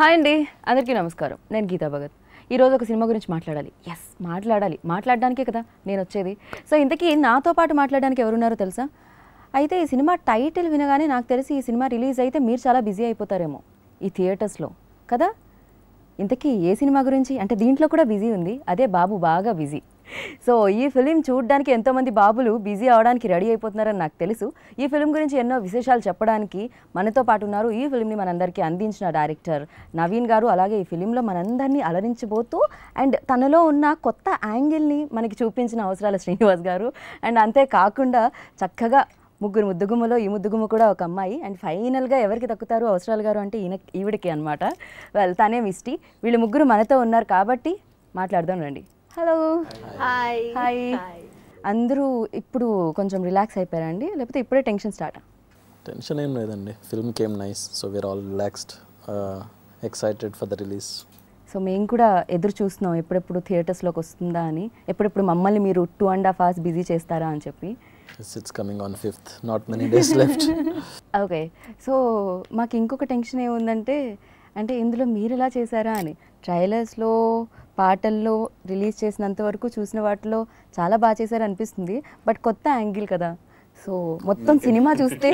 Hi అండి అందరికీ నమస్కారం నేను గీతా భగత్ ఈరోజు ఒక సినిమా గురించి మాట్లాడాలి ఎస్ మాట్లాడాలి మాట్లాడడానికే కదా నేను వచ్చేది సో ఇంతకీ నాతో పాటు మాట్లాడడానికి ఎవరున్నారో తెలుసా అయితే ఈ సినిమా టైటిల్ వినగానే నాకు తెలిసి ఈ సినిమా రిలీజ్ అయితే మీరు చాలా బిజీ అయిపోతారేమో ఈ థియేటర్స్లో కదా ఇంతకీ ఏ సినిమా గురించి అంటే దీంట్లో కూడా బిజీ ఉంది అదే బాబు బాగా బిజీ సో ఈ ఫిలిం చూడడానికి ఎంతోమంది బాబులు బిజీ అవడానికి రెడీ అయిపోతున్నారని నాకు తెలుసు ఈ ఫిలిం గురించి ఎన్నో విశేషాలు చెప్పడానికి మనతో పాటు ఉన్నారు ఈ ఫిలింని మనందరికీ అందించిన డైరెక్టర్ నవీన్ గారు అలాగే ఈ ఫిలింలో మనందరినీ అలరించబోతూ అండ్ తనలో ఉన్న కొత్త యాంగిల్ని మనకి చూపించిన అవసరాల శ్రీనివాస్ గారు అండ్ అంతేకాకుండా చక్కగా ముగ్గురు ముద్దుగుమ్మలో ఈ ముద్దుగుమ్మ కూడా ఒక అమ్మాయి అండ్ ఫైనల్గా ఎవరికి తక్కుతారు అవసరాలు గారు అంటే ఈయన ఈవిడికి అనమాట వెల్ తనే మిస్టీ వీళ్ళు ముగ్గురు మనతో ఉన్నారు కాబట్టి మాట్లాడదాం రండి హలో హాయ్ హాయ్ అందరూ ఇప్పుడు కొంచెం రిలాక్స్ అయిపోయారండి లేకపోతే ఇప్పుడే టెన్షన్ స్టార్ట్ టెన్షన్ ఏం లేదండి film came nice so we are all relaxed excited for the release so మేము కూడా ఎదురు చూస్తున్నాం ఎప్పుడెప్పుడు థియేటర్స్లోకి వస్తుందా అని ఎప్పుడెప్పుడు మమ్మల్ని మీరు two and half hours busy చేస్తారా అని చెప్పి it's coming on fifth not many days left okay so మాకు ఇంకొక టెన్షన్ ఏముందంటే అంటే ఇందులో మీరు ఎలా చేశారా అని ట్రైలర్స్లో పాటల్లో రిలీజ్ చేసినంత వరకు చూసిన వాటిలో చాలా బాగా చేశారు అనిపిస్తుంది బట్ కొత్త యాంగిల్ కదా సో మొత్తం సినిమా చూస్తే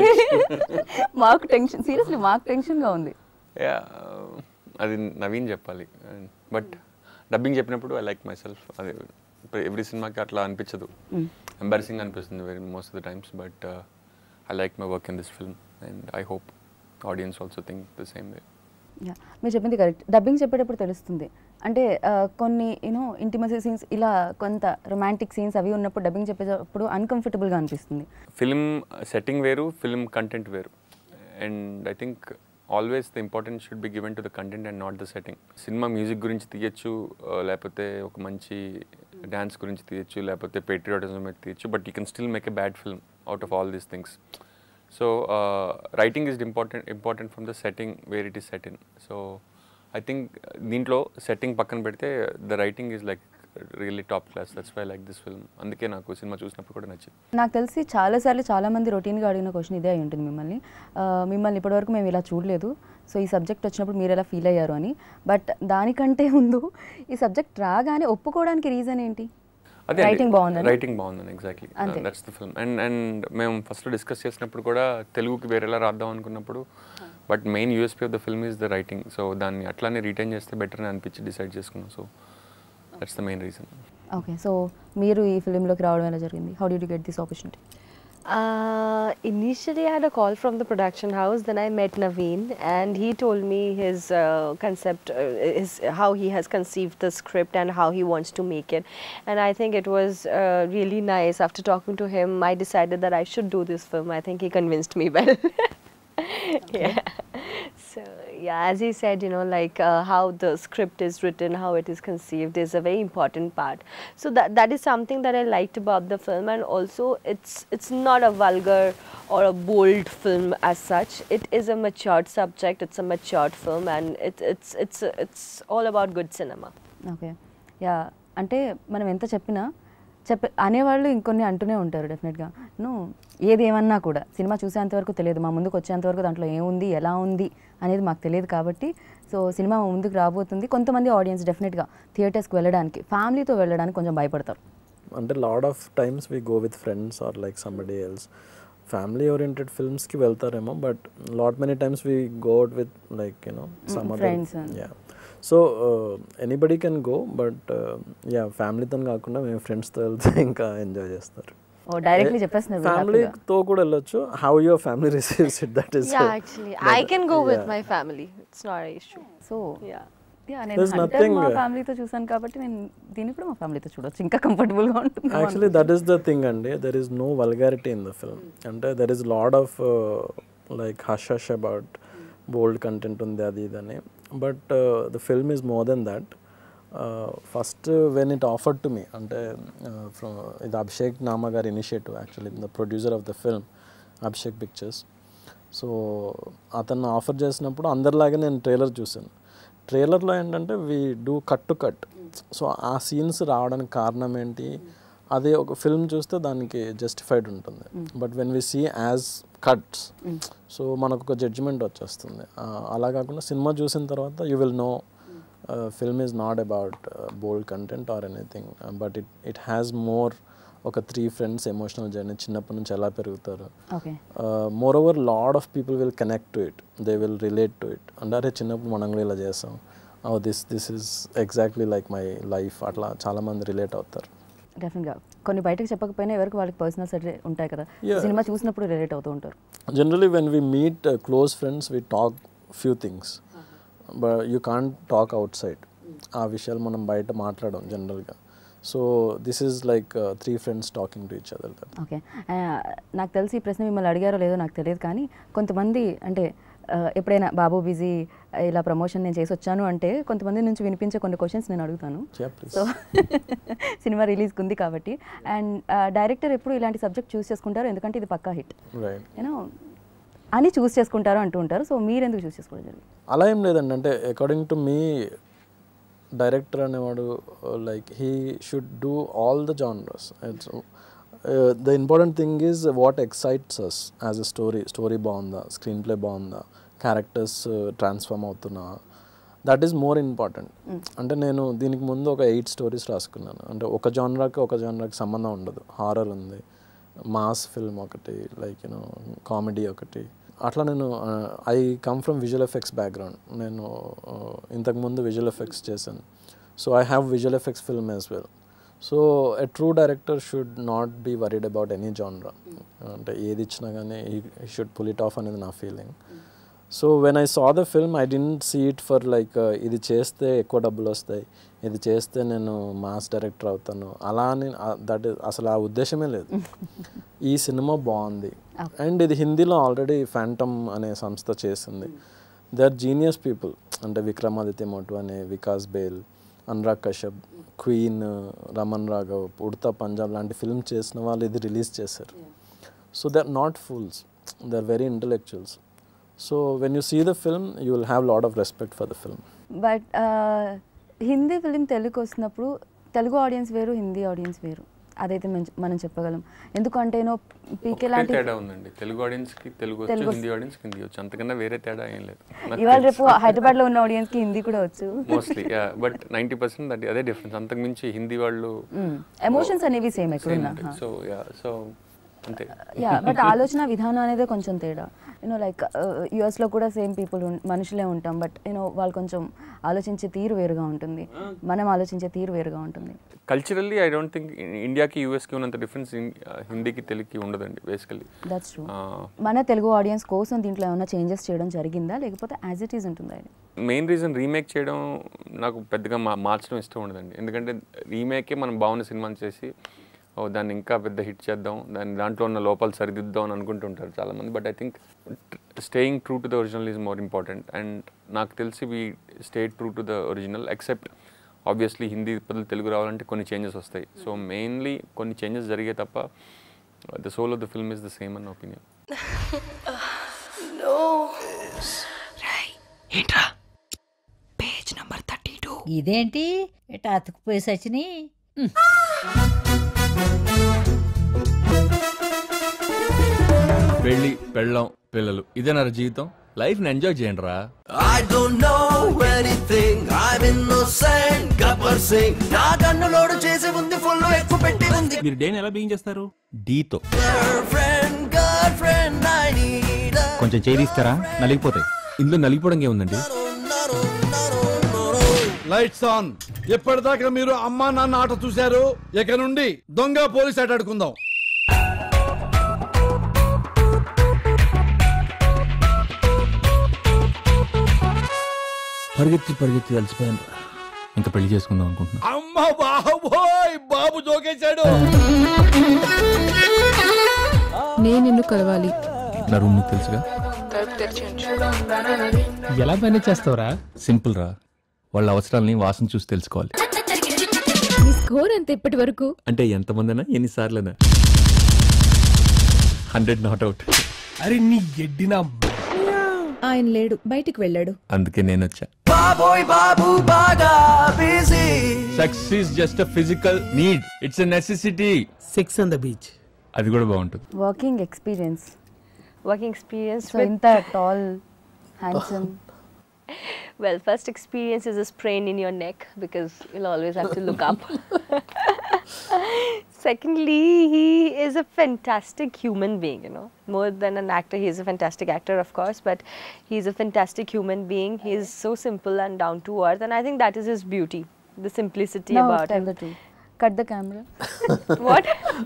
మాకు టెన్షన్ సీరియస్లీ మాకు టెన్షన్గా ఉంది యా అది నవీన్ చెప్పాలి బట్ డబ్బింగ్ చెప్పినప్పుడు ఐ లైక్ మై సెల్ఫ్ అది ఎవ్రీ సినిమాకి అట్లా అనిపించదు ఎంబారసింగ్ అనిపిస్తుంది very most of the times but I like my work in this film and I hope audience also think the same way yeah మీరు చెప్పింది correct dubbing చెప్పేటప్పుడు తెలుస్తుంది అంటే ఆ, కొన్ని యూనో ఇంటిమసీ సీన్స్ ఇలా కొంత రొమాంటిక్ సీన్స్ అవి ఉన్నప్పుడు డబ్బింగ్ చెప్పేటప్పుడు అన్కంఫర్టబుల్గా అనిపిస్తుంది ఫిల్మ్ సెట్టింగ్ వేరు ఫిల్మ్ కంటెంట్ వేరు and I think always the importance should be given to the content and not the setting cinema music గురించి తీయచ్చు uh, లేకపోతే ఒక మంచి డ్యాన్స్ గురించి తీయచ్చు లేకపోతే పేట్రియాటిజం మీద తీయచ్చు but you can still make a bad film out of all these things so writing is important important from the setting where it is set in so I think దీంట్లో setting పక్కన పెడితే the writing is like really top class that's why like this film అందుకే నాకు cinema చూసినప్పుడు కూడా నచ్చింది నాకు తెలిసి చాలాసార్లు చాలామంది రొటీన్గా అడిగిన క్వశ్చన్ ఇదే అయి ఉంటుంది మిమ్మల్ని ఆ, మిమ్మల్ని ఇప్పటివరకు మేము ఇలా చూడలేదు సో ఈ సబ్జెక్ట్ వచ్చినప్పుడు మీరు ఎలా ఫీల్ అయ్యారు అని బట్ దానికంటే ముందు ఈ సబ్జెక్ట్ రాగానే ఒప్పుకోవడానికి రీజన్ ఏంటి అదే రైటింగ్ బాగుందని రైటింగ్ బాగుందని ఎగ్జాక్ట్లీ అంతే. That's the film and and మేము ఫస్ట్ డిస్కస్ చేసినప్పుడు కూడా తెలుగుకి వేరేలా రాద్దాం అనుకున్నప్పుడు but main USP of the film is the writing so దాన్ని అట్లానే రిటైన్ చేస్తే బెటర్ అని అనిపించి డిసైడ్ చేసుకున్నాం so that's the main reason okay so మీరు ఈ ఫిలింలోకి రావడం ఎలా జరిగింది how do you get this opportunity Uh, initially, I had a call from the production house. Then I met Naveen, and he told me his uh, concept, uh, his how he has conceived the script and how he wants to make it. And I think it was uh, really nice. After talking to him, I decided that I should do this film. I think he convinced me well. yeah. So yeah, as he said, you know, like uh, how the script is written, how it is conceived is a very important part. So that that is something that I liked about the film, and also it's it's not a vulgar or a bold film as such. It is a matured subject. It's a matured film, and it, it's it's it's all about good cinema. Okay yeah అంటే మనం ఎంత చెప్పినా చెప్ప అనేవాళ్ళు ఇంకొన్ని అంటూనే ఉంటారు డెఫినెట్గా ను ఏది ఏమన్నా కూడా సినిమా చూసేంత వరకు తెలియదు మా ముందుకు వచ్చేంత వరకు దాంట్లో ఏముంది ఎలా ఉంది అనేది మాకు తెలియదు కాబట్టి సో సినిమా మా ముందుకు రాబోతుంది కొంతమంది ఆడియన్స్ డెఫినెట్గా థియేటర్స్కి వెళ్ళడానికి ఫ్యామిలీతో వెళ్ళడానికి కొంచెం భయపడతారు అంటే lot of times we go with friends or like somebody else family oriented ఫిల్మ్స్కి వెళ్తారేమో but lot many times we go out with like you know some friends and- yeah so anybody can go but yeah ఫ్యామిలీతో కాకుండా మేము ఫ్రెండ్స్తో వెళ్తే ఇంకా enjoy చేస్తారు ఓ directly చెప్పేస్తున్నారు మీరు happy గా. ఫ్యామిలీతో కూడా వెళ్ళొచ్చు how your family receives it that is Yeah, actually, I can go with my family. It's not an issue. So Yeah. Yeah నేను There's Hunter nothing, మా uh, ఫ్యామిలీతో చూసాను కాబట్టి నేను దీన్ని కూడా మా ఫ్యామిలీతో చూడొచ్చు ఇంకా కంఫర్టబుల్గా ఉంటుంది actually that is the thing అండి there is no vulgarity in the film అంటే there is lot of like hush hush about bold content ఉంది అది ఇదని but the film is more than that first when it afforded to me అంటే from ఇది అభిషేక్ నామా గారి initiative actually the producer of the film Abhishek Pictures so అతను offer చేసినప్పుడు అందరిలాగే నేను ట్రైలర్ చూశాను ట్రైలర్లో ఏంటంటే we do cut to cut so ఆ సీన్స్ రావడానికి కారణం ఏంటి అదే ఒక ఫిల్మ్ చూస్తే దానికి జస్టిఫైడ్ ఉంటుంది but when we see as cuts so మనకు ఒక జడ్జిమెంట్ వచ్చేస్తుంది ఆ, అలా కాకుండా సినిమా చూసిన తర్వాత you will know film is not about bold content or anything but it it has more ఒక త్రీ ఫ్రెండ్స్ ఎమోషనల్ జర్నీ చిన్నప్పటి నుంచి ఎలా పెరుగుతారు okay moreover lot of people will connect to it they will relate to it అంటే అరే చిన్నప్పుడు మనం కూడా ఇలా చేస్తాం oh this this is exactly like my life అట్లా చాలామంది రిలేట్ అవుతారు డెఫినెట్గా కొన్ని బయటకు చెప్పకపోయినా ఎవరికి వాళ్ళకి పర్సనల్ సెట్ ఉంటాయి కదా Yeah. సినిమా చూసినప్పుడు రిలేట్ అవుతూ ఉంటారు generally when we meet close friends we talk few things but you can't talk outside ఆ విషయాలు మనం బయట మాట్లాడడం జనరల్గా so this is like three friends talking to each other okay ఆ, నాకు తెలిసి ఈ ప్రశ్న మిమ్మల్ని అడిగారో లేదో నాకు తెలియదు కానీ కొంతమంది అంటే ఆ, ఎప్పుడైనా బాబు బిజీ ఇలా ప్రమోషన్ నేను చేసి వచ్చాను అంటే కొంతమంది నుంచి వినిపించే కొన్ని క్వశ్చన్స్ నేను అడుగుతాను Yeah, please. సో సినిమా రిలీజ్కి ఉంది కాబట్టి అండ్ డైరెక్టర్ ఎప్పుడు ఇలాంటి సబ్జెక్ట్ చూస్ చేసుకుంటారు ఎందుకంటే ఇది పక్కా హిట్ రైట్ యూనో అని చూస్ చేసుకుంటారు అంటూ ఉంటారు సో మీరు ఎందుకు చూస్ చేసుకోవడం జరిగింది అలా ఏం లేదండి అంటే అకార్డింగ్ టు మీ డైరెక్టర్ అనేవాడు like he should do all the genres it's the important thing is what excites us as a story story బాగుందా స్క్రీన్ ప్లే బాగుందా క్యారెక్టర్స్ ట్రాన్స్ఫార్మ్ అవుతున్నా దట్ ఈస్ మోర్ ఇంపార్టెంట్ అంటే నేను దీనికి ముందు ఒక eight stories రాసుకున్నాను అంటే ఒక జానరాకి ఒక జానరాకి సంబంధం ఉండదు హారర్ ఉంది మాస్ ఫిల్మ్ ఒకటి లైక్ యూనో కామెడీ ఒకటి అట్లా నేను I come from visual effects background నేను uh, ఇంతకుముందు విజువల్ ఎఫెక్ట్స్ చేశాను so I have visual effects film as well so a true director should not be worried about any genre అంటే ఏది ఇచ్చినా కానీ ఈ షుడ్ పుల్ ఇట్ ఆఫ్ అనేది నా feeling so when I saw the film I didn't see it for like ఇది చేస్తే ఎక్కువ డబ్బులు వస్తాయి ఇది చేస్తే నేను మాస్ డైరెక్టర్ అవుతాను అలా అని దట్ అసలు ఆ ఉద్దేశమే లేదు ఈ సినిమా బాగుంది అండ్ ఇది హిందీలో ఆల్రెడీ ఫ్యాంటమ్ అనే సంస్థ చేసింది దే ఆర్ జీనియస్ పీపుల్ అంటే విక్రమాదిత్య మోటు అనే వికాస్ బేల్ అనురాగ్ కశ్యప్ క్వీన్ రమన్ రాఘవ్ ఉడతా పంజాబ్ లాంటి ఫిల్మ్ చేసిన వాళ్ళు ఇది రిలీజ్ చేశారు so they are not fools they are very intellectuals so when you see the film you will have lot of respect for the film but Hindi film Telugu వస్తున్నప్పుడు Telugu audience వేరు Hindi audience వేరు అదైతే మనం- మనం చెప్పగలం ఎందుకంటే నో పీకే ఒకటే లాంటి తేడా ఉందండి తెలుగు ఆడియన్స్ కి తెలుగు వచ్చు తెలుగు హిందీ ఆడియన్స్ కి హిందీ వచ్చు అంతకన్నా వేరే తేడా ఏం లేదు ఇవాళ రేపు హైదరాబాద్లో ఉన్న ఆడియన్స్కి హిందీ కూడా వచ్చు మోస్ట్లీ బట్ నైంటీ పర్సెంట్ అది అదే డిఫరెన్స్ అంతకు మించి హిందీ వాళ్ళు ఎమోషన్స్ అనేవి సేమ్ ఎక్కడున్నా సో యా సో అంతే యా బట్ ఆలోచన విధానం అనేది కొంచెం తేడా యూనో లైక్ యుఎస్లో కూడా సేమ్ పీపుల్ మనుషులే ఉంటాం బట్ యూనో వాళ్ళు కొంచెం ఆలోచించే తీరు వేరుగా ఉంటుంది మనం ఆలోచించే తీరు వేరుగా ఉంటుంది కల్చరల్లీ ఐ డోంట్ థింక్ ఇండియాకి యూఎస్కి ఉన్నంత డిఫరెన్స్ హిందీకి తెలుగుకి ఉండదండి బేసికలీ దట్స్ ట్రూ మన తెలుగు ఆడియన్స్ కోసం దీంట్లో ఏమైనా చేంజెస్ చేయడం జరిగిందా లేకపోతే యాజ్ ఇట్ ఈస్ ఉంటుందా ఇది మెయిన్ రీజన్ రీమేక్ చేయడం నాకు పెద్దగా మా మార్చడం ఇష్టం ఉండదండి ఎందుకంటే రీమేకే మనం బాగున్న సినిమాని చేసి ఓ దాన్ని ఇంకా పెద్ద హిట్ చేద్దాం దాని దాంట్లో ఉన్న లోపాలు సరిదిద్దాం అని అనుకుంటుంటారు చాలామంది but I think staying true to the original is more important and నాకు తెలిసి we stay true to the original except obviously Hindi బదులు తెలుగు రావాలంటే కొన్ని చేంజెస్ వస్తాయి సో మెయిన్లీ కొన్ని చేంజెస్ జరిగే తప్ప the soul of the film is the same an opinion ఇదేంటి ఇట్లా అతుకుపోయి సచిని పెళ్ళి పెళ్ళం పిల్లలు ఇదేనా జీవితం లైఫ్ ని ఎంజాయ్ చేయండి రా I don't know anything. I'm innocent. Gabbar Singh నా కన్నులోడు చేసి ఉంది ఫుల్ ఎక్కువ పెట్టి ఉంది మీరు డేని ఎలా బిగింగ్ చేస్తారు డీతో girlfriend girlfriend I need a కొంచెం చేయిస్తారా నలిగిపోతాయి ఇందులో నలిగిపోవడం ఏముందండి లైట్స్ ఆన్ ఎప్పటిదాకా మీరు అమ్మా నాన్న ఆట చూశారు ఇక నుండి దొంగ పోలీస్ ఆట ఆడుకుందాం పరిగెత్తి పరిగెత్తి కలిసిపోయాను ఇంకా పెళ్లి చేసుకుందాం అనుకుంటున్నా అమ్మ బాబోయ్ బాబు జోకేశాడు నేను నిన్ను కలవాలి నా రూమ్ నీకు తెలుసుగా ఎలా మేనేజ్ చేస్తావురా సింపుల్ రా వాళ్ళ అవసరాలని వాసన చూసి తెలుసుకోవాలి నీ స్కోర్ ఎంత ఇప్పటి వరకు అంటే ఎంతమందైనా ఎన్నిసార్లైనా హండ్రెడ్ నాట్ అవుట్ అరే నీ ఎడ్డినా ఆయన లేడు బయటికి వెళ్ళాడు అందుకే నేను వచ్చా Bye బాబోయ్ బాబు బాగా busy sex is just a physical need it's a necessity sex on the beach అది కూడా బాగుంటుంది working experience Working experience so with ఇంత tall handsome Well, first experience is a sprain in your neck because you'll always have to look up. Secondly, he is a fantastic human being, you know. More than an actor, he is a fantastic actor, of course, but he's a fantastic human being. He is so simple and down to earth, and I think that is his beauty, the simplicity know about tell him. The truth cut the camera what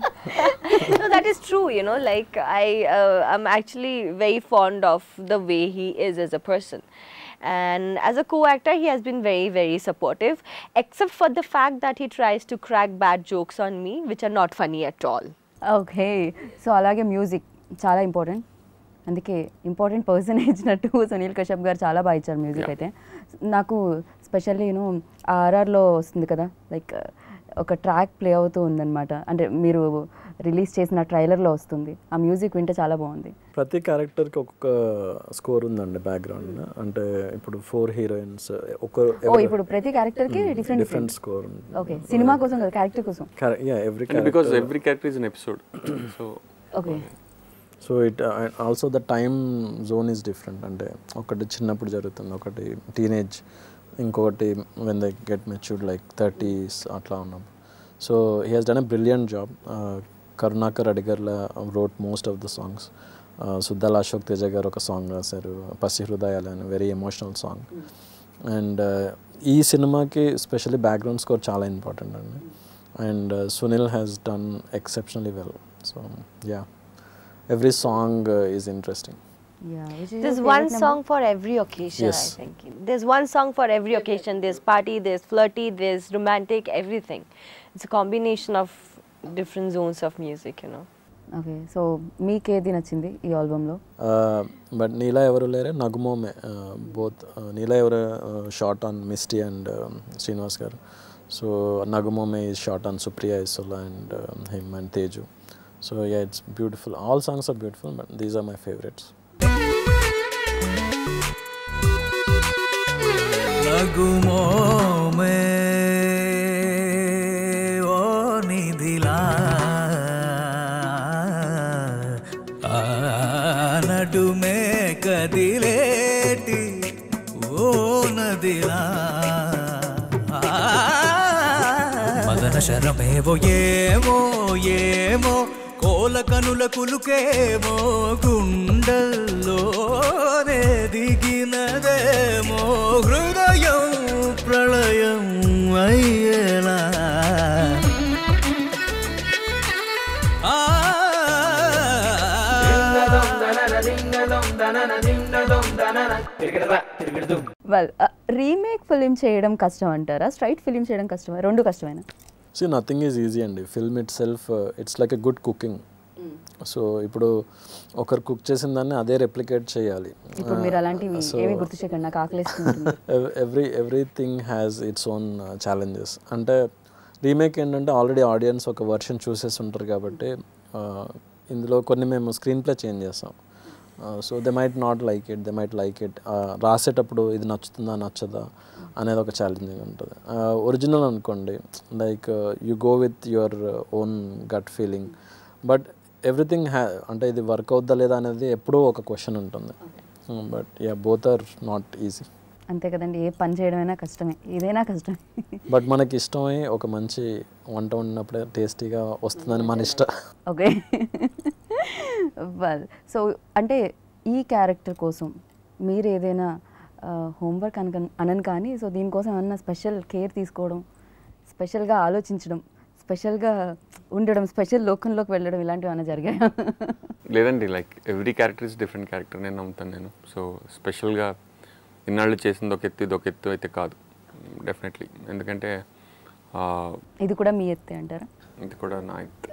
no that is true you know like i uh, i'm actually very fond of the way he is as a person and as a co-actor he has been very very supportive except for the fact that he tries to crack bad jokes on me which are not funny at all okay so అలాగే music చాలా important అందుకే important person ఇచ్చినట్టు సునీల్ కశ్యప్ గారు చాలా బాగా ఇచ్చారు music Yeah. అయితే నాకు స్పెషల్లీ యూనో ఆర్ఆర్లో వస్తుంది కదా లైక్ ఒక ట్రాక్ ప్లే అవుతూ ఉందన్నమాట అంటే మీరు రిలీజ్ చేసిన ట్రైలర్లో వస్తుంది ఆ మ్యూజిక్ వింటే చాలా బాగుంది ప్రతి క్యారెక్టర్కి ఒక్కొక్క స్కోర్ ఉందండి బ్యాక్గ్రౌండ్ అంటే ఇప్పుడు ఫోర్ హీరోయిన్స్ ఒక ఓ ఇప్పుడు ప్రతి క్యారెక్టర్కి different different score okay cinema కోసం కదా క్యారెక్టర్ కోసం yeah every because every character is an episode so okay so it also the time zone is different అంటే ఒకటి చిన్నప్పుడు జరుగుతుంది ఒకటి టీనేజ్ ఇంకొకటి when they get matured like thirties అట్లా ఉన్నాం so he has done a brilliant job Karunakar Adigarla wrote most of the songs Suddala Ashok Teja garu ఒక song రాశారు పసి హృదయాలు అని వెరీ ఎమోషనల్ సాంగ్ అండ్ ఈ సినిమాకి స్పెషల్లీ బ్యాక్గ్రౌండ్ స్కోర్ చాలా ఇంపార్టెంట్ అండి and Sunil has done exceptionally well so yeah every song is interesting There's one song for every occasion, Yes. I think. There's one song for every occasion. There's party, there's flirty, there's romantic, everything. It's a combination of different zones of music, you know. Okay so మీకేది నచ్చింది ఈ ఆల్బంలో but నీలా ఎవరు లేరే నగుమోమే both Neela ఎవరు shot on Misty and Srinivas garu so Nagumome is shot on Supriya Isola and him and Teju so yeah it's beautiful all songs are beautiful but these are my favourites Nagumome ఓ నిధిలా ఆ నడుమే కదిలేటి ఓ నదిలా మదన శరమేవో ఏమో ఏమో కోల కనుల కులుకేమో గుండెల్లోనే దిగినదేమో హృదయం ప్రళయం అయ్యేలా ఆ వెల్ రీమేక్ ఫిలిం చేయడం కష్టం అంటారా స్ట్రైట్ ఫిలిం చేయడం కష్టమా రెండు కష్టమేనా సో నథింగ్ ఈజ్ ఈజీ అండి film itself it's like a good cooking so ఇప్పుడు ఒకరు కుక్ చేసిన దాన్ని అదే రెప్లికేట్ చేయాలి ఇప్పుడు మీరు అలాంటివి ఏమీ గుర్తు చేయకండి నాకు ఆకలిస్తుంది every everything has its own challenges అంటే రీమేక్ ఏంటంటే ఆల్రెడీ ఆడియన్స్ ఒక వర్షన్ చూసేసి ఉంటారు కాబట్టి uh, ఇందులో కొన్ని మేము స్క్రీన్ ప్లే చేంజ్ చేస్తాం so they might not like it they might like it రాసేటప్పుడు ఇది నచ్చుతుందా నచ్చదా అనేది ఒక ఛాలెంజింగ్ ఉంటుంది ఒరిజినల్ అనుకోండి like you go with your own gut feeling but everything హ్యా అంటే ఇది వర్క్ అవుద్దా లేదా అనేది ఎప్పుడూ ఒక క్వశ్చన్ ఉంటుంది but yeah both are not easy అంతే కదండి ఏ పని చేయడమైనా కష్టమే ఏదైనా కష్టమే బట్ మనకి ఇష్టమై ఒక మంచి వంట వండినప్పుడే టేస్టీగా వస్తుందని మన ఇష్టం ఓకే వెల్ సో అంటే ఈ క్యారెక్టర్ కోసం మీరు ఏదైనా హోంవర్క్ అనక అనను కానీ సో దీనికోసం ఏమన్నా స్పెషల్ కేర్ తీసుకోవడం స్పెషల్గా ఆలోచించడం స్పెషల్గా ఉండడం స్పెషల్ లోకంలోకి వెళ్ళడం ఇలాంటివి ఏమైనా జరిగాయా లేదండి like every character is different character నేను నమ్ముతాను నేను సో స్పెషల్గా ఇన్నాళ్ళు చేసింది ఒక ఎత్తు ఇది ఒక ఎత్తు అయితే కాదు డెఫినెట్లీ ఎందుకంటే ఆ, ఇది కూడా మీ ఎత్తే అంటారా ఇది కూడా నా ఎత్తు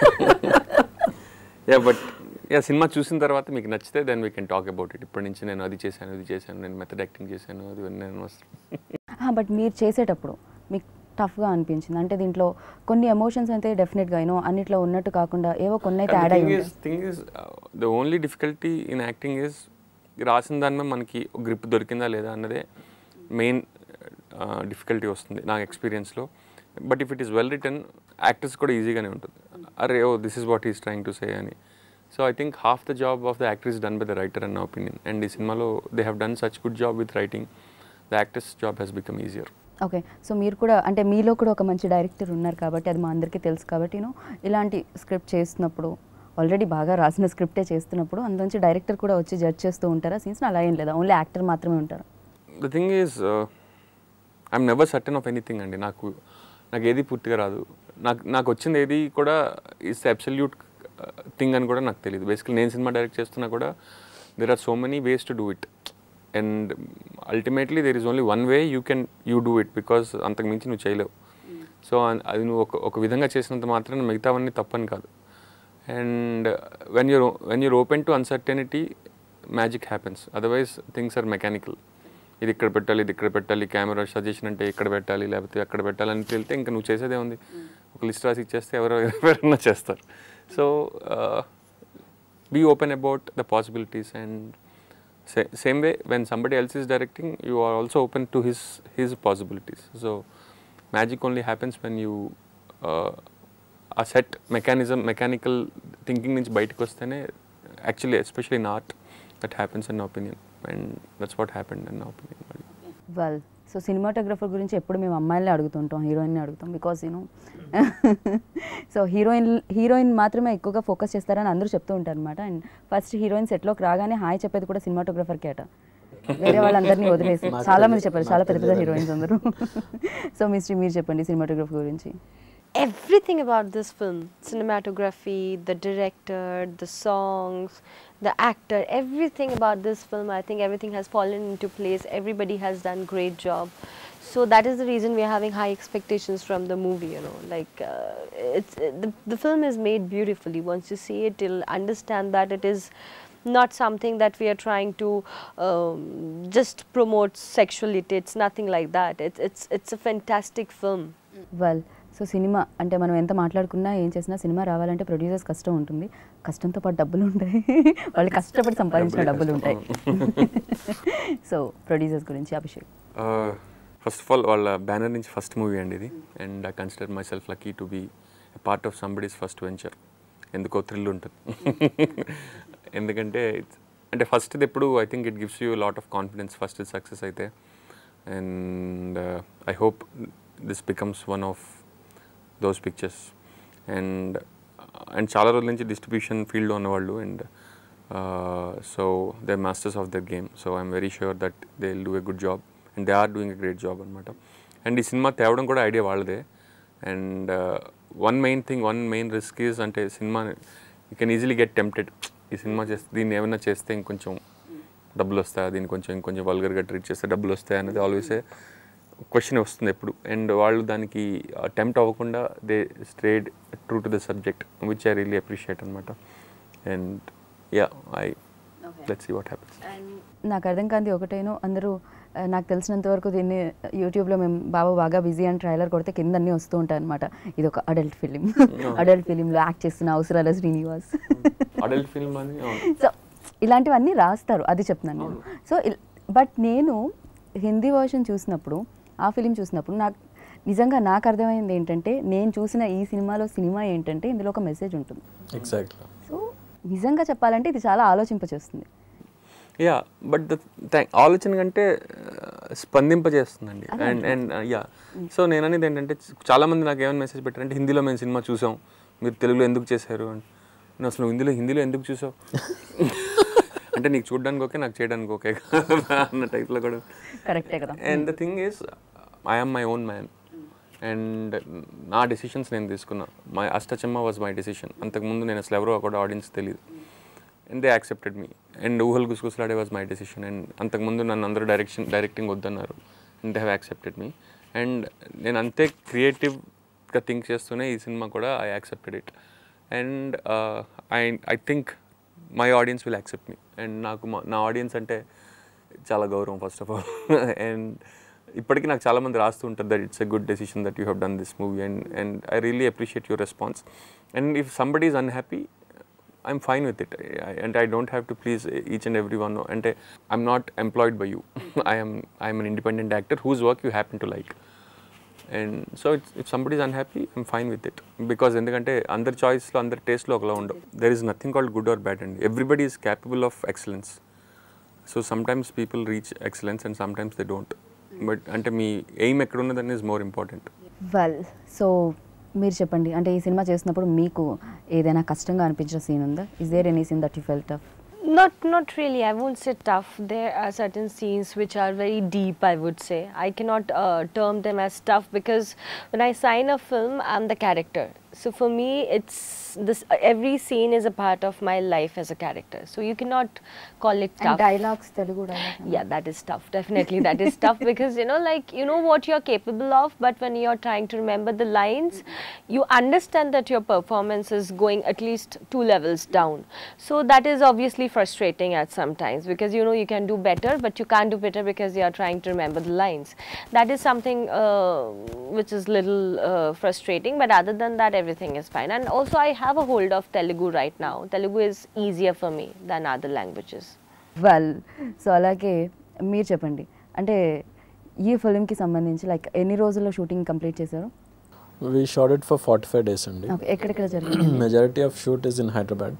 యా బట్ యా సినిమా చూసిన తర్వాత మీకు నచ్చితే then we can talk about it ఇప్పటి నుంచి నేను అది చేశాను ఇది చేశాను నేను మెథడ్ యాక్టింగ్ చేశాను అది నేను అవసరం బట్ మీరు చేసేటప్పుడు మీకు టఫ్గా అనిపించింది అంటే దీంట్లో కొన్ని ఎమోషన్స్ అయితే డెఫినెట్గా యూనో అన్నిట్లో ఉన్నట్టు కాకుండా ఏవో కొన్ని అయితే యాడ్ అయ్యి ఉంటాయి thing is the only difficulty in acting is రాసిన దాని మీద మనకి గ్రిప్ దొరికిందా లేదా అన్నదే మెయిన్ డిఫికల్టీ వస్తుంది నా ఎక్స్పీరియన్స్లో but if it is well written actors కూడా ఈజీగానే ఉంటుంది అరే ఓ this is what is trying to say అని so I think half the job of the actor is done by the writer in నా ఒపీనియన్ అండ్ ఈ సినిమాలో they have done such good job with writing the actors job has become easier okay so మీరు కూడా అంటే మీలో కూడా ఒక మంచి డైరెక్టర్ ఉన్నారు కాబట్టి అది మా అందరికీ తెలుసు కాబట్టి నేను ఇలాంటి స్క్రిప్ట్ చేస్తున్నప్పుడు ఆల్రెడీ బాగా రాసిన స్క్రిప్టే చేస్తున్నప్పుడు అందులోంచి డైరెక్టర్ కూడా వచ్చి జడ్జ్ చేస్తూ ఉంటారా సీన్స్ అలా ఏం లేదా ఓన్లీ యాక్టర్ మాత్రమే ఉంటారా the thing is I'm never certain of anything అండి నాకు నాకు ఏది పూర్తిగా రాదు నాకు నాకు వచ్చింది ఏది కూడా ఇస్ అబ్సల్యూట్ థింగ్ అని కూడా నాకు తెలియదు బేసికలీ నేను సినిమా డైరెక్ట్ చేస్తున్నా కూడా there are so many ways to do it and ultimately there is only one way you can you do it because అంతకు మించి నువ్వు చేయలేవు సో అది నువ్వు ఒక ఒక విధంగా చేసినంత మాత్రం మిగతావన్నీ తప్పని కాదు and when you're when you're open to uncertainty magic happens otherwise things are mechanical ఇది ఇక్కడ పెట్టాలి ఇది ఇక్కడ పెట్టాలి కెమెరా సజెషన్ అంటే ఇక్కడ పెట్టాలి లేకపోతే అక్కడ పెట్టాలని వెళ్తే ఇంకా నువ్వు చేసేదే ఉంది ఒక లిస్ట్ రాసి ఇచ్చేస్తే ఎవరో ఎవరైనా చేస్తారు so be open about the possibilities and same way when somebody else is directing you are also open to his his possibilities so magic only happens when you uh set mechanism mechanical thinking నుంచి బయటకు వస్తేనే actually especially in art that happens in opinion and that's what happened in opinion well so cinematographer గురించి ఎప్పుడు మేము అమ్మాయిలనే అడుగుతుంటాం హీరోయిన్ని అడుగుతాం because you know so heroine heroine మాత్రమే ఎక్కువగా ఫోకస్ చేస్తారని అందరూ చెప్తూ ఉంటారు అనమాట అండ్ ఫస్ట్ హీరోయిన్ సెట్లోకి రాగానే హాయ్ చెప్పేది కూడా సినిమాటోగ్రఫర్కి అట వేరే వాళ్ళందరినీ వదిలేసి చాలా మంది చెప్పారు చాలా పెద్ద పెద్ద హీరోయిన్స్ అందరూ సో మిస్ట్రీ మీరు చెప్పండి సినిమాటోగ్రఫీ గురించి everything about this film cinematography the director the songs the actor everything about this film i think everything has fallen into place everybody has done great job so that is the reason we are having high expectations from the movie you know like uh, it's uh, the, the film is made beautifully once you see it you'll understand that it is not something that we are trying to um, just promote sexuality it's nothing like that it's it's it's a fantastic film well so cinema అంటే మనం ఎంత మాట్లాడుకున్నా ఏం చేసినా cinema రావాలంటే producers కష్టం ఉంటుంది కష్టంతో పాటు డబ్బులు ఉంటాయి వాళ్ళు కష్టపడి సంపాదించిన డబ్బులు ఉంటాయి సో ప్రొడ్యూసర్స్ గురించి అభిషేక్ ఫస్ట్ ఆఫ్ ఆల్ వాళ్ళ బ్యానర్ నుంచి ఫస్ట్ మూవీ అండి ఇది and I consider myself lucky to be part of somebody's first venture ఎందుకో థ్రిల్ ఉంటుంది ఎందుకంటే it's- అంటే ఫస్ట్ది ఎప్పుడు I think it gives you lot of confidence first success అయితే and I hope this becomes one of those pictures and and చాలా రోజుల నుంచి డిస్ట్రిబ్యూషన్ ఫీల్డ్లో ఉన్నవాళ్ళు and so they masters of there game so I'm very sure that they will do a good job and they are doing a great job అనమాట and ఈ cinema తేవడం కూడా idea వాళ్ళదే and one main thing one main risk is అంటే cinema you can easily get tempted ఈ cinema చేస్తే దీన్ని ఏమైనా చేస్తే ఇంకొంచెం డబ్బులు వస్తాయా దీన్ని కొంచెం ఇంకొంచెం వల్గర్గా ట్రీట్ చేస్తే డబ్బులు వస్తాయా అనేది ఆల్వేస్ క్వశ్చన్ వస్తుంది ఎప్పుడు అండ్ వాళ్ళు దానికి అటెంప్ట్ అవ్వకుండా they stayed true to the subject which I really appreciate అనమాట and yeah I let's see what happens నాకు అర్థం కాంది ఒకటేను అందరూ ఆ, నాకు తెలిసినంత వరకు దీన్ని యూట్యూబ్లో మేము బాబు బాగా బిజీ అని ట్రైలర్ కొడితే కింద అన్నీ వస్తూ ఉంటాయి అనమాట ఇది ఒక అడల్ట్ ఫిలిం అడల్ట్ ఫిలింలో యాక్ట్ చేస్తున్న అవసరాల శ్రీనివాస్ అడల్ట్ ఫిల్మ్ అని అవును. సో ఇలాంటివన్నీ రాస్తారు అది చెప్తున్నాను నేను సో బట్ నేను హిందీ వర్షన్ చూసినప్పుడు ఆ ఫిలిం చూసినప్పుడు నాకు నిజంగా నాకు అర్థమైంది ఏంటంటే నేను చూసిన ఈ సినిమాలో సినిమా ఏంటంటే ఇందులో ఒక మెసేజ్ ఉంటుంది ఎగ్జాక్ట్లీ సో నిజంగా చెప్పాలంటే ఇది చాలా ఆలోచింపచేస్తుంది యా బట్ ద థ్యాంక్ ఆలోచన కంటే స్పందింపజేస్తుందండి అండ్ అండ్ యా సో నేను అనేది ఏంటంటే చాలామంది నాకు ఏమైనా మెసేజ్ పెట్టారంటే హిందీలో మేము సినిమా చూసాం మీరు తెలుగులో ఎందుకు చేశారు అని నేను అసలు హిందీలో హిందీలో ఎందుకు చూసావు అంటే నీకు చూడడానికి ఓకే నాకు చేయడానికి ఓకే అన్న టైప్లో కూడా కరెక్టే కదా and the thing is I'm my own man and నా డెసిషన్స్ నేను తీసుకున్నా my Ashta Chamma was my decision అంతకుముందు నేను అసలు ఎవరో కూడా ఆడియన్స్ తెలియదు and they accepted me and Oohalu Gusagusalade was my decision and అంతకుముందు నన్ను అందరూ డైరెక్షన్ డైరెక్టింగ్ వద్దన్నారు and they have accepted me and నేను అంతే క్రియేటివ్గా థింక్ చేస్తూనే ఈ సినిమా కూడా I accepted it and I I think my audience will accept me and నాకు మా- నా ఆడియన్స్ అంటే చాలా గౌరవం ఫస్ట్ ఆఫ్ ఆల్ అండ్ ఇప్పటికీ నాకు చాలామంది రాస్తూ ఉంటారు that it's a good decision that you have done this movie and and I really appreciate your response and if somebody is unhappy I'm fine with it అంటే I don't have to please each and every one అంటే I'm not employed by you I'm I'm an independent actor whose work you happy to like and so it's if somebody is unhappy I'm fine with it because ఎందుకంటే అందరి చాయిస్లో అందరి టేస్ట్లో ఒకలా ఉండవు there is nothing called good or bad అండి everybody is capable of excellence so sometimes people reach excellence and sometimes they don't but అంటే మీ ఎయిమ్ ఎక్కడ ఉన్నదని is more important well so మీరు చెప్పండి అంటే ఈ సినిమా చేసినప్పుడు మీకు ఏదైనా కష్టంగా అనిపించిన సీన్ ఉందా is there any scene that you fell tough Not not really. I won't say tough. There are certain scenes which are very deep. I would say I cannot uh, term them as tough because when I sign a film, I'm the character. So for me, it's this. Every scene is a part of my life as a character. So you cannot call it tough. Dialogues Telugu dialogue Yeah, that is tough. Definitely, that is tough because you know, like you know what you're capable of, but when you're trying to remember the lines, you understand that your performance is going at least two levels down. So that is obviously frustrating at sometimes because you know you can do better, but you can't do better because you are trying to remember the lines. That is something uh, which is little uh, frustrating, but other than that, everything is fine. And also, I have a hold of Telugu right now. Telugu is easier for me than other languages. Well so అలాగే మీరు చెప్పండి అంటే ఈ ఫిల్మ్కి సంబంధించి like ఎన్ని రోజుల్లో shooting complete చేశారు we shot it for forty five days అండి ఓకే ఎక్కడెక్కడ జరిగింది majority of shoot is in Hyderabad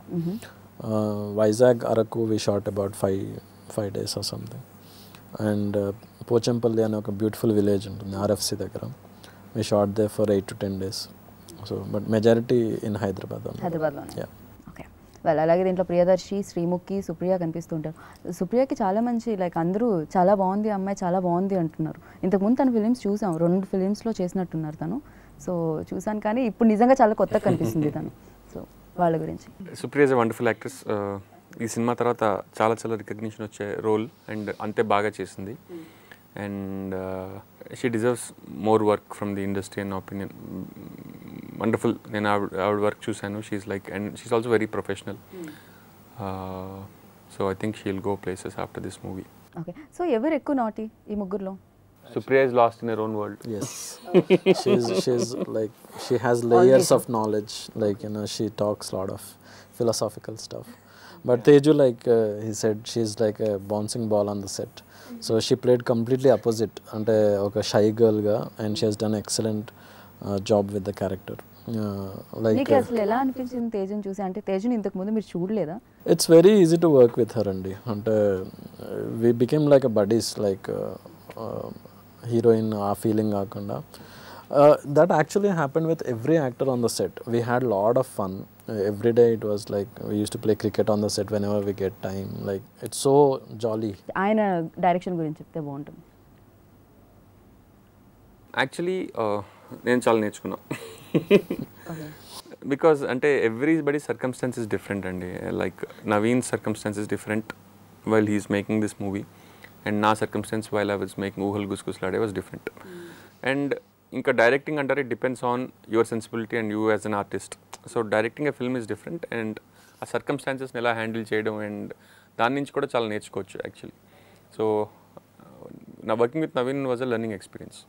Vizag Araku we shot about five five days or something and Pochampally అనే ఒక బ్యూటిఫుల్ విలేజ్ ఉంటుంది ఆర్ఎఫ్సి దగ్గర we shot there for eight to ten days so but majority in Hyderabad హైదరాబాద్లోనే yeah okay well అలాగే దీంట్లో ప్రియదర్శి శ్రీముఖి సుప్రియ కనిపిస్తుంటారు సుప్రియకి చాలా మంచి like అందరూ చాలా బాగుంది అమ్మాయి చాలా బాగుంది అంటున్నారు ఇంతకుముందు తన ఫిలిమ్స్ చూసాం రెండు ఫిలిమ్స్లో చేసినట్టున్నారు తను సో చూసాను కానీ ఇప్పుడు నిజంగా చాలా కొత్తగా కనిపిస్తుంది తను సో వాళ్ళ గురించి సుప్రియ ఇస్ వండర్ఫుల్ యాక్ట్రెస్ ఈ సినిమా తర్వాత చాలా చాలా రికగ్నిషన్ వచ్చే రోల్ అండ్ అంతే బాగా చేసింది and she deserves more work from the industry and opinion wonderful నేను ఆవిడ ఆవిడ వర్క్ చూశాను she's like and she's also very professional so I think she'll go places after this movie okay so ఎవరు ఎక్కువ నాటి ఈ ముగ్గురులో Supriya is lost in your own world Yes. she's she's like she has layers of knowledge. Like you know, she talks a lot of philosophical stuff. But Teju, like uh, he said, she's like a bouncing ball on the set. So she played completely opposite. అంటే ఒక shy గర్ల్గా and she has done excellent job with the character like నీకు అసలు ఎలా అనిపించింది తేజుని చూసి అంటే తేజుని ఇంతకు ముందు మీరు చూడలేదా it's very easy to work with her అండి అంటే we became like a buddies like heroine ఆ ఫీలింగ్ కాకుండా that actually happen with every actor on the set we had lot of fun every day it was like we used to play cricket on the set whenever we get time like it's so jolly ఆయన direction గురించి చెప్తే బాగుంటుంది actually నేను చాలా నేర్చుకున్నా because అంటే everybody circumstances is different అండి like Naveen circumstances is different while he's making this movie and నా circumstances while I was making Oohalu Gusagusalade was different and ఇంకా డైరెక్టింగ్ అంటారు it depends on your sensibility and you as an artist so directing a film is different and ఆ సర్కమ్స్టాన్సెస్ని ఎలా handle చేయడం and దాని నుంచి కూడా చాలా నేర్చుకోవచ్చు యాక్చువల్లీ సో నా working with Naveen was a learning experience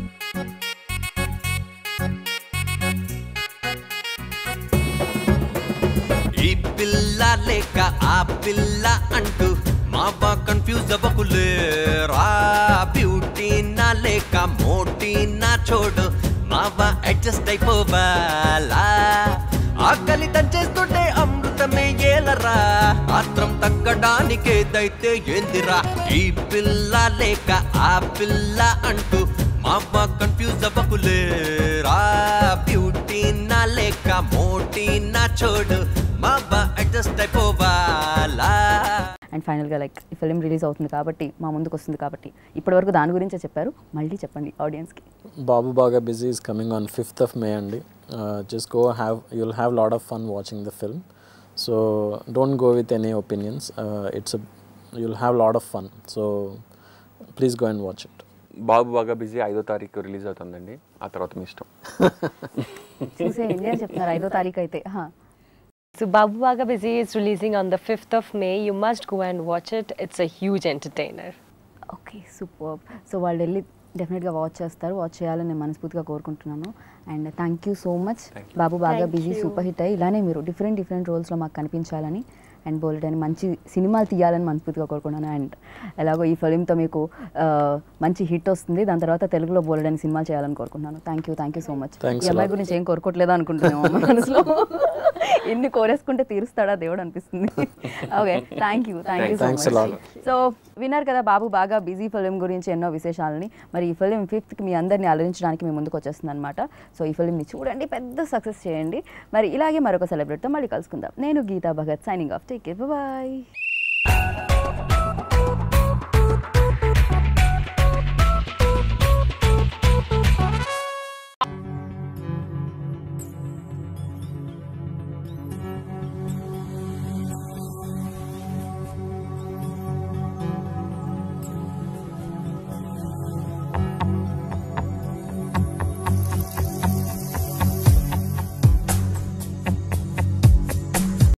ఈ పిల్ల లేక ఆ పిల్ల అంటూ మా బా కన్ఫ్యూజ్ అవ్వకులేరా బ్యూటీ నా లేక మోటీ నా చోడు మా బా అడ్జస్ట్ అయిపోవాలా ఆకలి దంచేస్తుంటే అమృతమే ఏలరా ఆత్రం తగ్గడానికేదైతే ఏందిరా ఈ పిల్ల లేక ఆ పిల్ల అంటూ మా బా కన్ఫ్యూజ్ అవ్వకులేరా బ్యూటీ నా లేక మోటీ నా చోడు మా బా అడ్జస్ట్ అయిపోవాలా అండ్ ఫైనల్గా లైక్ ఈ ఫిలిం రిలీజ్ అవుతుంది కాబట్టి మా ముందుకు వస్తుంది కాబట్టి ఇప్పటివరకు దాని గురించే చెప్పారు మళ్ళీ చెప్పండి ఆడియన్స్కి బాబు బాగా busy is coming on fifth of May అండి just go have you'll have lot of fun watching the film so don't go with any opinions it's you'll have lot of fun so please go and watch it Babu బాగా busy ఐదో తారీఖు release అవుతుందండి ఆ తర్వాత మీ ఇష్టం చూసేయండి అని చెప్తున్నారు ఐదో తారీఖు అయితే హా. So Babu Baga Busy is releasing on the 5th of May. You must go and watch it. It's a huge entertainer. Okay super so వాళ్ళు వెళ్ళి డెఫినెట్గా వాచ్ చేస్తారు వాచ్ చేయాలని నేను మనస్ఫూర్తిగా కోరుకుంటున్నాను and thank you so much Babu Baga Thank busy you. Super hit అయ్యి ఇలానే మీరు డిఫరెంట్ డిఫరెంట్ రోల్స్లో మాకు కనిపించాలని అండ్ బోల్డ్ అని మంచి సినిమాలు తీయాలని మనస్ఫూర్తిగా కోరుకున్నాను అండ్ ఎలాగో ఈ ఫిలింతో మీకు ఆ, మంచి హిట్ వస్తుంది దాని తర్వాత తెలుగులో బోల్డ్ అని సినిమాలు చేయాలని కోరుకుంటున్నాను thank you thank you so much Thanks ఈ a అమ్మాయి lot. గురించి ఏం కోరుకోవట్లేదు అనుకుంటున్నాము మా మనసులో ఇన్ని కోరేసుకుంటే తీరుస్తాడా దేవుడు అనిపిస్తుంది okay thank you thank you so Thanks a lot. Much so విన్నారు కదా బాబు బాగా బిజీ ఫిలిం గురించి ఎన్నో విశేషాలని మరి ఈ ఫిలిం ఫిఫ్త్కి మీ అందరిని అలరించడానికి మీ ముందుకు వచ్చేస్తుంది అనమాట సో ఈ ఫిలింని చూడండి పెద్ద సక్సెస్ చేయండి మరి ఇలాగే మరొక సెలబ్రిటీతో మళ్ళీ కలుసుకుందాం నేను Geetha Bhagat signing off take bye